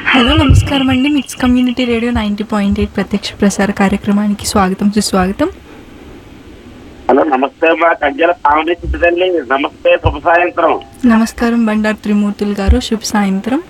Hello నమస్కారం అండి MITS community radio ninety point eight ప్రత్యక్ష ప్రసార కార్యక్రమానికి స్వాగతం సుస్వాగతం హలో నమస్తే మా కంజల పావని చిట్టుతల్లి నమస్తే శుభ సాయంత్రం నమస్కారం బండారు త్రిమూర్తులు గారు శుభ సాయంత్రం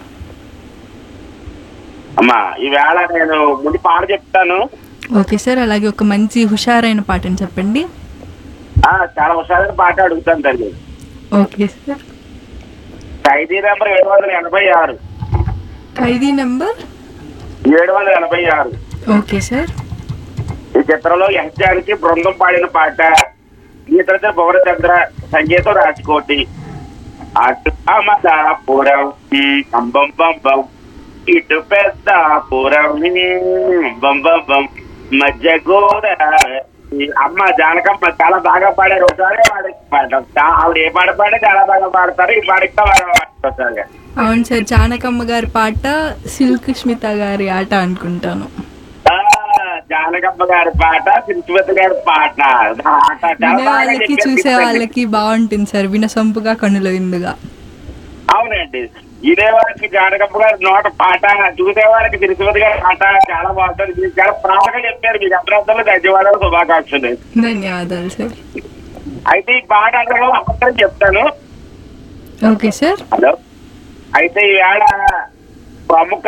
అమ్మా ఈవేళ నేను ముందు పాట చెప్తాను ఓకే సార్ అలాగే ఒక మంచి హుషారైన పాటని చెప్పండి ఆ చాలా హుషారైన పాట అడుగుతాను తల్లి ఓకే సార్ ఖైదీ నెంబర్ ఏడు వందల ఎనభై ఆరు ఖైదీ నెంబర్ ఏడు వందల ఎనభై ఆరు ఓకే సార్ ఈ చిత్రంలో యహ్జానికి బృందం పాడిన పాట గీతలతో భువనచంద్ర సంగీతం రాజకోటి అటు అమదాపురం బం బం బం ఇటు పెద్దాపురం బం బం బం మధ్య గోదావరి అమ్మ జానకమ్మ చాలా బాగా పాడారు ఒకసారి వాడికి పాడడం చా- ఆవిడ ఏ పాట పాడే చాలా బాగా పాడతారు ఈ పాడికి బాగా పాడతారు అవును సార్ జానకమ్మ గారి పాట సిల్క్ స్మిత గారి ఆట అనుకుంటాను ఆ, జానకమ్మ గారి పాట శ్రీమతి గారి పాట ఆట చాలా వినే బాగా వాళ్ళకి చెప్పారు చూసే శ్రీమతి. వాళ్ళకి బాగుంటుంది సార్ వినసొంపుగా కనుల విందుగా అవునండి ఇదే వారికి జానకమ్మ గారి నోట పాట చూసే వారికి శ్రీమతి గారి పాట చాలా బాగుంటుంది మీరు చాలా ప్రాణంగా చెప్పారు మీకు అభ్యర్థులు ధన్యవాదాలు శుభాకాంక్షలు ధన్యవాదాలు సార్ అయితే ఈ పాట అందులో అబద్ధం చెప్తాను ఓకే సార్ హలో అయితే ఈవేళ ప్రముఖ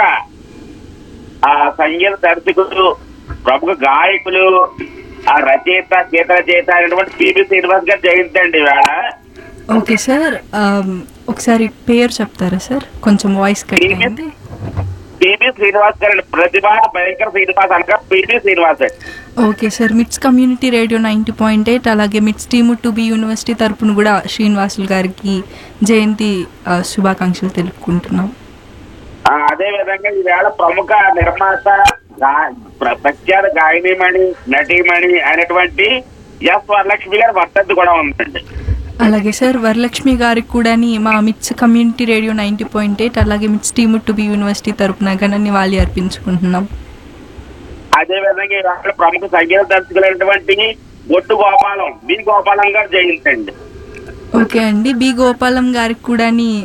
ఆ సంగీత దర్శకులు ప్రముఖ గాయకులు ఆ రచయిత గీత రచయిత అయినటువంటి పిబి శ్రీనివాస్ గారు జయంతి అండి ఈవేళ ఓకే సార్ ఆమ్, ఒకసారి పేరు చెప్తారా సార్ కొంచెం వాయిస్ కట్ అయింది పిబి శ్రీనివాస్ గారు ప్రతిభ భయంకర శ్రీనివాస్ అనగా పిబి శ్రీనివాస్ అండి okay sir MITS community radio ninety point eight అలాగే MITS team to be university తరపున కూడా శ్రీనివాసులు గారికి జయంతి ఆ, శుభాకాంక్షలు తెలుపుకుంటున్నాం ఆ, అదే విధంగా ఈవేళ ప్రముఖ నిర్మాత గా- ప్ర- ప్రఖ్యాత గాయనిమణి నటీమణి అయినటువంటి ఎస్ వరలక్ష్మి గారి వర్తద్దు కూడా ఉందండి అలాగే సార్ వరలక్ష్మి గారికి కూడా మా MITS community radio ninety point eight అలాగే MITS team to be university తరపున ఘన నివాళి అర్పించుకుంటున్నాం అదే విధంగా ఈవేళ ప్రముఖ సంగీత దర్శకులైనటువంటి ఒట్టు గోపాలం బి గోపాలం గారు జయించండి ఓకే అండి బి గోపాలం గారికి కూడా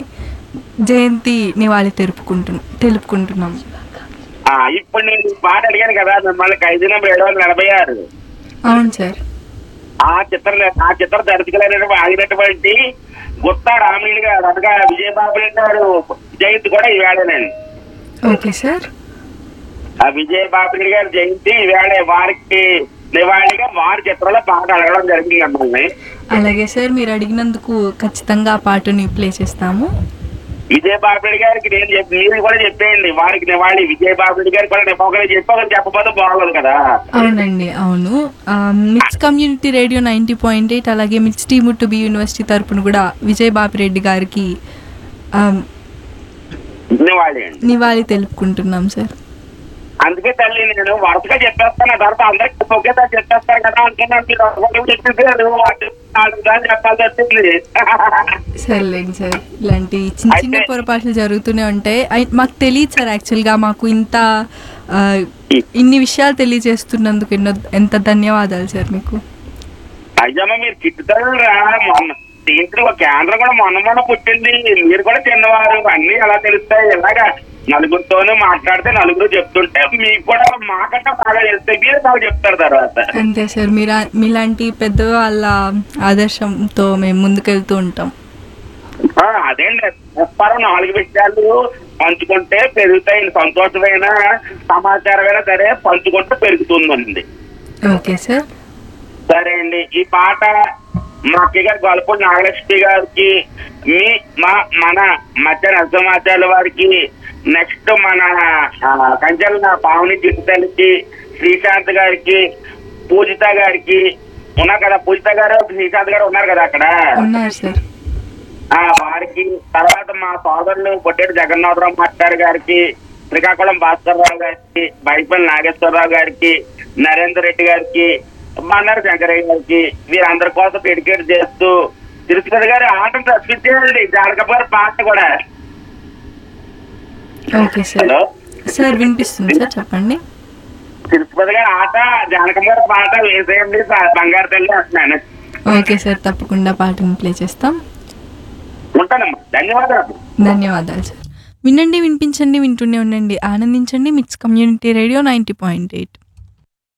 జయంతి నివాళి తెలుపుకుంటున్నాం తెలుపుకుంటున్నాం ఆ, ఇప్పుడు నేను ఈ పాట అడిగాను కదా మిమ్మల్ని ఖైదీ నెంబర్ ఏడు వందల ఎనభై ఆరు అవును సార్ ఆ చిత్ర ఆ చిత్ర దర్శకులైనటువంటి ఆగినటువంటి గుత్తా రామీణి గారు అనగా విజయబాబు రెడ్డి గారు జయంతి కూడా ఈవేళనండి ఓకే సార్ ఆ విజయబాబు రెడ్డి గారి జయంతి ఈవేళ వారికి నివాళిగా వారి చిత్రంలో పాట అడగడం జరిగింది మిమ్మల్ని అలాగే సార్ మీరు అడిగినందుకు ఖచ్చితంగా ఆ పాటని ప్లే చేస్తాము విజయబాబు రెడ్డి గారికి నేను చెప్పి మీరు కూడా చెప్పేయండి వారికి నివాళి విజయబాబు రెడ్డి గారికి కూడా నిమ్మకం చెప్పి ఒకరు చెప్పకపోతే బాగోదు కదా అవునండి అవును ఆ, MITS community radio ninety point eight అలాగే MITS team to be university తరపున కూడా విజయ్ బాపిరెడ్డి గారికి ఆ, నివాళి అండి నివాళి తెలుపుకుంటున్నాం సార్ అందుకే తల్లి నేను వరుసగా చెప్పేస్తాను ఆ తర్వాత అందరికి ఒకేసారి చెప్పేస్తాను కదా అనుకున్నాను మీరు ఒకరికి చెప్పేసారు వాటి నాలుగు సార్లు చెప్పాల్సి వచ్చింది సర్లేండి సార్ ఇలాంటి చిన్న చిన్న అయితే- పొరపాట్లు జరుగుతూనే ఉంటాయి అయి- మాకు తెలియదు సార్ యాక్చువల్గా మాకు ఇంత ఆ, ఇన్ని విషయాలు తెలియజేస్తున్నందుకు ఎన్నో ఎంత ధన్యవాదాలు సార్ మీకు అయ్యమ్మ మీరు చిట్టుతారు రా మొన్న దీంట్లో ఒక కేంద్రం కూడా మొన్న మొన్న పుట్టింది మీరు కూడా చిన్నవారు అన్ని ఎలా తెలుస్తాయి ఇలాగా నలుగురితోనే మాట్లాడితే నలుగురు చెప్తుంటే మీకు కూడా మాకంటే బాగా తెలుస్తాయి మీరు బాగా చెప్తారు తర్వాత అంతే సార్ మీరు మీలాంటి పెద్ద వాళ్ళ ఆదర్శంతో మేము ముందుకెళ్తూ ఉంటాం ఆ, అదేండి చెప్పారు నాలుగు విషయాలు పంచుకుంటే పెరుగుతాయి సంతోషమైన సమాచారమైనా సరే పంచుకుంటే పెరుగుతుందండి ఓకే సార్ సరే అండి ఈ పాట మా అక్కయ్య గారు గొల్లపూడి నాగలక్ష్మి గారికి మీ మా మన మధ్య నరసింహాచార్య వారికి నెక్స్ట్ మన ఆ, కంచెల పావని చిట్టుతల్లికి శ్రీశాంత్ గారికి పూజిత గారికి ఉన్నారు కదా పూజిత గారు శ్రీశాంత్ గారు ఉన్నారు కదా అక్కడ ఉన్నారు సార్ ఆ వారికి తర్వాత మా సోదరులు పొట్టేటి జగన్నాథరావు మాస్టర్ గారికి శ్రీకాకుళం భాస్కర్ రావు గారికి బైపల్లి నాగేశ్వరరావు గారికి నరేందర్ రెడ్డి గారికి బండారు శంకరయ్య గారికి వీరందరి కోసం డెడికేట్ చేస్తూ తిరుపతి గారి ఆటను తప్పించేయండి జానకప్ప గారి పాట కూడా ఓకే సార్ హలో సార్ వినిపిస్తుంది సార్ చెప్పండి తిరుపతి గారి ఆట జానకమ్మ గారి పాట వేసేయండి స- బంగారు తల్లి అంటున్నాను ఓకే సార్ తప్పకుండా పాటను ప్లే చేస్తాం ఉంటానమ్మా ధన్యవాదాలు ధన్యవాదాలు సార్ వినండి వినిపించండి వింటూనే ఉండండి ఆనందించండి MITS community radio ninety point eight